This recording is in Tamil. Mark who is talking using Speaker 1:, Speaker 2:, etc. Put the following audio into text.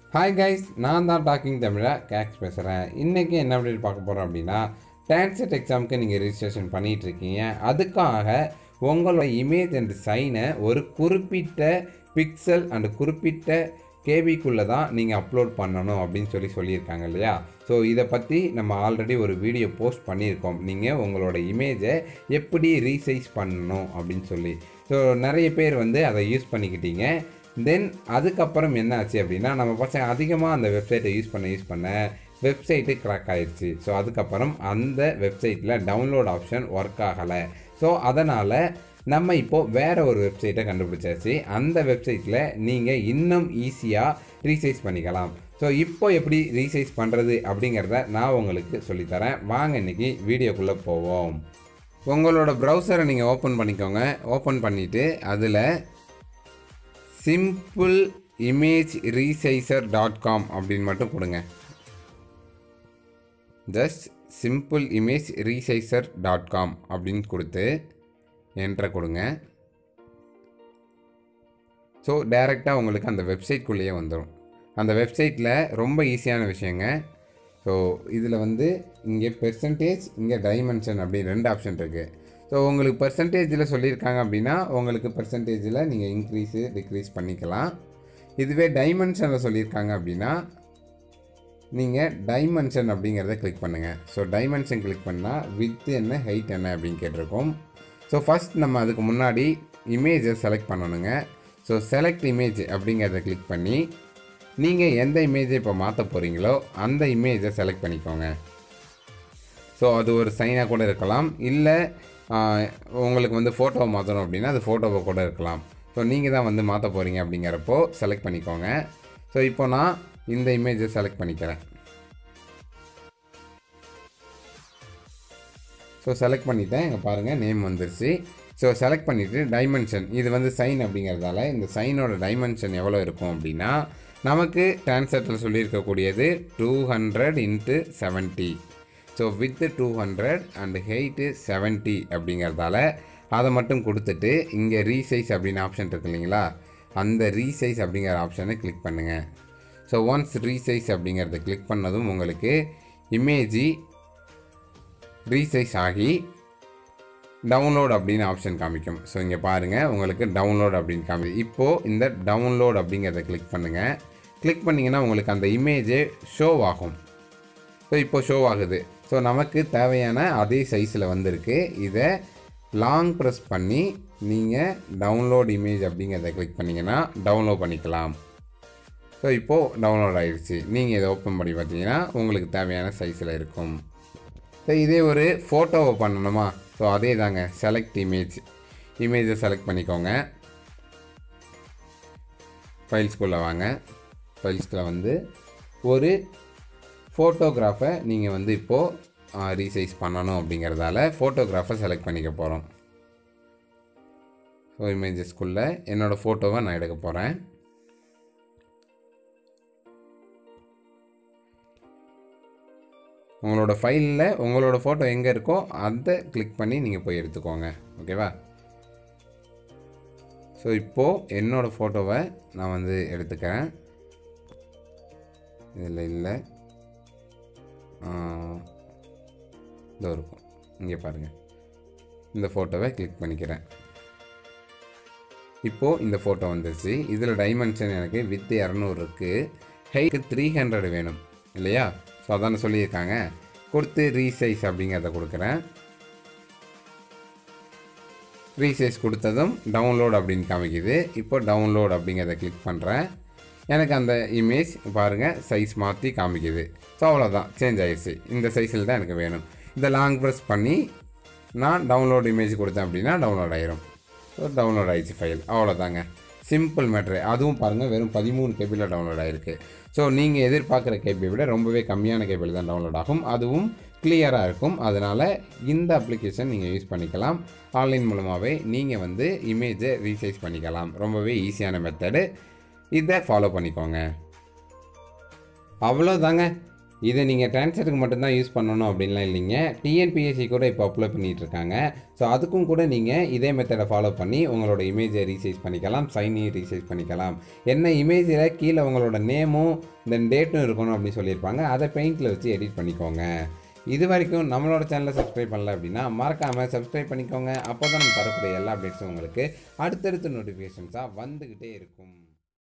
Speaker 1: ஹாய் கைஸ் நான் தான் டாக்கிங் தமிழா கேக்ஸ் பேசுகிறேன் இன்றைக்கி என்ன அப்டேட் பார்க்க போகிறோம் அப்படின்னா டான்செட் எக்ஸாமுக்கு நீங்கள் ரிஜிஸ்ட்ரேஷன் பண்ணிகிட்டு இருக்கீங்க அதுக்காக உங்களோட இமேஜ் அண்ட் சைனை ஒரு குறிப்பிட்ட பிக்சல் அண்ட் குறிப்பிட்ட கேபிக்குள்ளே தான் நீங்கள் அப்லோட் பண்ணணும் அப்படின்னு சொல்லி சொல்லியிருக்காங்க இல்லையா ஸோ இதை பற்றி நம்ம ஆல்ரெடி ஒரு வீடியோ போஸ்ட் பண்ணியிருக்கோம் நீங்கள் உங்களோட இமேஜை எப்படி ரீசைஸ் பண்ணணும் அப்படின்னு சொல்லி ஸோ நிறைய பேர் வந்து அதை யூஸ் பண்ணிக்கிட்டீங்க தென் அதுக்கப்புறம் என்ன ஆச்சு அப்படின்னா நம்ம பசங்க அதிகமாக அந்த வெப்சைட்டை யூஸ் பண்ண யூஸ் பண்ண வெப்சைட்டு கிராக் ஆயிடுச்சு ஸோ அதுக்கப்புறம் அந்த வெப்சைட்டில் டவுன்லோட் ஆப்ஷன் ஒர்க் ஆகலை ஸோ அதனால் நம்ம இப்போது வேறு ஒரு வெப்சைட்டை கண்டுபிடிச்சாச்சு அந்த வெப்சைட்டில் நீங்கள் இன்னும் ஈஸியாக ரீசைஸ் பண்ணிக்கலாம் ஸோ இப்போ எப்படி ரீசைஸ் பண்ணுறது அப்படிங்கிறத நான் உங்களுக்கு சொல்லித்தரேன் வாங்க இன்னைக்கு வீடியோக்குள்ளே போவோம் உங்களோட ப்ரௌசரை நீங்கள் ஓப்பன் பண்ணிக்கோங்க ஓப்பன் பண்ணிவிட்டு அதில் simple image resizer dot com அப்படின்னு மட்டும் கொடுங்க just simple image resizer dot com அப்படின்னு கொடுத்து என்ட்ரை கொடுங்க ஸோ டைரெக்டாக உங்களுக்கு அந்த வெப்சைட்குள்ளேயே வந்துடும் அந்த வெப்சைட்டில் ரொம்ப ஈஸியான விஷயங்க ஸோ இதில் வந்து இங்கே பெர்சன்டேஜ் இங்கே டைமென்ஷன் அப்படின்னு ரெண்டு ஆப்ஷன் இருக்குது ஸோ உங்களுக்கு பர்சன்டேஜில் சொல்லியிருக்காங்க அப்படின்னா உங்களுக்கு பர்சன்டேஜில் நீங்கள் இன்க்ரீஸு டிக்ரீஸ் பண்ணிக்கலாம் இதுவே டைமென்ஷனில் சொல்லியிருக்காங்க அப்படின்னா நீங்கள் டைமென்ஷன் அப்படிங்கிறத கிளிக் பண்ணுங்கள் ஸோ டைமென்ஷன் கிளிக் பண்ணால் வித் என்ன ஹைட் என்ன அப்படின்னு கேட்டிருக்கோம் ஸோ ஃபஸ்ட் நம்ம அதுக்கு முன்னாடி இமேஜை செலக்ட் பண்ணணுங்க ஸோ செலக்ட் இமேஜ் அப்படிங்கிறத கிளிக் பண்ணி நீங்கள் எந்த இமேஜை இப்போ மாற்ற போகிறீங்களோ அந்த இமேஜை செலக்ட் பண்ணிக்கோங்க ஸோ அது ஒரு சைனாக கூட இருக்கலாம் இல்லை உங்களுக்கு வந்து ஃபோட்டோவை மாற்றணும் அப்படின்னா அது ஃபோட்டோவை கூட இருக்கலாம் ஸோ நீங்கள் தான் வந்து மாற்ற போகிறீங்க அப்படிங்கிறப்போ செலக்ட் பண்ணிக்கோங்க ஸோ இப்போ நான் இந்த இமேஜை செலக்ட் பண்ணிக்கிறேன் ஸோ செலக்ட் பண்ணிட்டேன் இங்கே பாருங்கள் நேம் வந்துருச்சு ஸோ செலக்ட் பண்ணிவிட்டு டைமென்ஷன் இது வந்து சைன் அப்படிங்கிறதால இந்த சைனோட டைமென்ஷன் எவ்வளோ இருக்கும் அப்படின்னா நமக்கு டிரான்செட்டில் சொல்லியிருக்கக்கூடியது two hundred into seventy so width two hundred and height seventy அப்படிங்கிறதால அதை மட்டும் கொடுத்துட்டு இங்கே ரீசைஸ் அப்படின்னு ஆப்ஷன் இருக்கு இல்லைங்களா அந்த ரீசைஸ் அப்படிங்கிற ஆப்ஷனை கிளிக் பண்ணுங்கள் ஸோ ஒன்ஸ் ரீசைஸ் அப்படிங்கிறத கிளிக் பண்ணதும் உங்களுக்கு இமேஜி ரீசைஸ் ஆகி டவுன்லோட் அப்படின்னு ஆப்ஷன் காமிக்கும் ஸோ இங்கே பாருங்கள் உங்களுக்கு டவுன்லோட் அப்படின்னு காமி இப்போது இந்த டவுன்லோட் அப்படிங்கிறத கிளிக் பண்ணுங்கள் கிளிக் பண்ணிங்கன்னா உங்களுக்கு அந்த இமேஜே ஷோ ஆகும் ஸோ இப்போ ஷோ ஆகுது ஸோ நமக்கு தேவையான அதே சைஸில் வந்திருக்கு இதை லாங் ப்ரெஸ் பண்ணி நீங்கள் டவுன்லோட் இமேஜ் அப்படிங்கிறத கிளிக் பண்ணிங்கன்னா டவுன்லோட் பண்ணிக்கலாம் ஸோ இப்போது டவுன்லோட் ஆகிடுச்சு நீங்கள் இதை ஓப்பன் பண்ணி பார்த்தீங்கன்னா உங்களுக்கு தேவையான சைஸில் இருக்கும் ஸோ இதே ஒரு ஃபோட்டோவை பண்ணணுமா ஸோ அதே தாங்க செலக்ட் இமேஜ் இமேஜை செலக்ட் பண்ணிக்கோங்க ஃபைல்ஸ்குள்ளே வாங்க ஃபைல்ஸ்குள்ளே வந்து ஒரு ஃபோட்டோகிராஃபை நீங்கள் வந்து இப்போது ரீசைஸ் பண்ணணும் அப்படிங்கிறதால ஃபோட்டோகிராஃபை செலக்ட் பண்ணிக்க போகிறோம் ஸோ இமேஜஸ்குள்ளே என்னோடய ஃபோட்டோவை நான் எடுக்க போகிறேன் உங்களோட ஃபைலில் உங்களோட ஃபோட்டோ எங்கே இருக்கோ அதை கிளிக் பண்ணி நீங்கள் போய் எடுத்துக்கோங்க ஓகேவா ஸோ இப்போது என்னோடய ஃபோட்டோவை நான் வந்து எடுத்துக்கிறேன் இதில் இல்லை இதோ இருக்கும் இங்கே பாருங்கள் இந்த ஃபோட்டோவை கிளிக் பண்ணிக்கிறேன் இப்போது இந்த ஃபோட்டோ வந்துருச்சு இதில் டைமென்ஷன் எனக்கு வித் இரநூறு இருக்குது ஹைட்டு த்ரீ ஹண்ட்ரட் வேணும் இல்லையா ஸோ அதானே சொல்லியிருக்காங்க கொடுத்து ரீசைஸ் அப்படிங்கிறத கொடுக்குறேன் ரீசைஸ் கொடுத்ததும் டவுன்லோட் அப்படின்னு காமிக்குது இப்போ டவுன்லோட் அப்படிங்கிறத கிளிக் பண்ணுறேன் எனக்கு அந்த இமேஜ் பாருங்கள் சைஸ் மாற்றி காமிக்குது ஸோ அவ்வளோதான் சேஞ்ச் ஆகிடுச்சு இந்த சைஸில் தான் எனக்கு வேணும் இதை லாங் ப்ரெஸ் பண்ணி நான் டவுன்லோட் இமேஜ் கொடுத்தேன் அப்படின்னா டவுன்லோட் ஆயிரும் ஸோ டவுன்லோட் ஆயிடுச்சு ஃபைல் அவ்வளோதாங்க சிம்பிள் மேட்ரு அதுவும் பாருங்கள் வெறும் பதிமூணு கேபியில் டவுன்லோட் ஆகிருக்கு ஸோ நீங்கள் எதிர்பார்க்குற கேபியை விட ரொம்பவே கம்மியான கேபிள் தான் டவுன்லோட் ஆகும் அதுவும் கிளியராக இருக்கும் அதனால் இந்த அப்ளிகேஷன் நீங்கள் யூஸ் பண்ணிக்கலாம் ஆன்லைன் மூலமாகவே நீங்கள் வந்து இமேஜை ரீசைஸ் பண்ணிக்கலாம் ரொம்பவே ஈஸியான மெத்தடு இதை ஃபாலோ பண்ணிக்கோங்க அவ்வளோதாங்க இதை நீங்கள் டிரான்ஸ்லேட்டுக்கு மட்டும்தான் யூஸ் பண்ணணும் அப்படின்லாம் இல்லைங்க டிஎன்பிஎஸ்சி கூட இப்போ அப்ளை பண்ணிட்டு இருக்காங்க ஸோ அதுக்கும் கூட நீங்கள் இதே மெத்தடை ஃபாலோ பண்ணி உங்களோட இமேஜை ரீசைஸ் பண்ணிக்கலாம் சைனையும் ரீசைஸ் பண்ணிக்கலாம் என்ன இமேஜில் கீழே உங்களோட நேமும் தென் டேட்டும் இருக்கணும் அப்படின்னு சொல்லியிருப்பாங்க அதை பெயிண்டில் வச்சு எடிட் பண்ணிக்கோங்க இது வரைக்கும் நம்மளோட சேனலை சப்ஸ்கிரைப் பண்ணல அப்படின்னா மறக்காமல் சப்ஸ்கிரைப் பண்ணிக்கோங்க அப்போ தான் நம்ம தரக்கூடிய எல்லா அப்டேட்ஸும் உங்களுக்கு அடுத்தடுத்த நோட்டிஃபிகேஷன்ஸாக வந்துக்கிட்டே இருக்கும்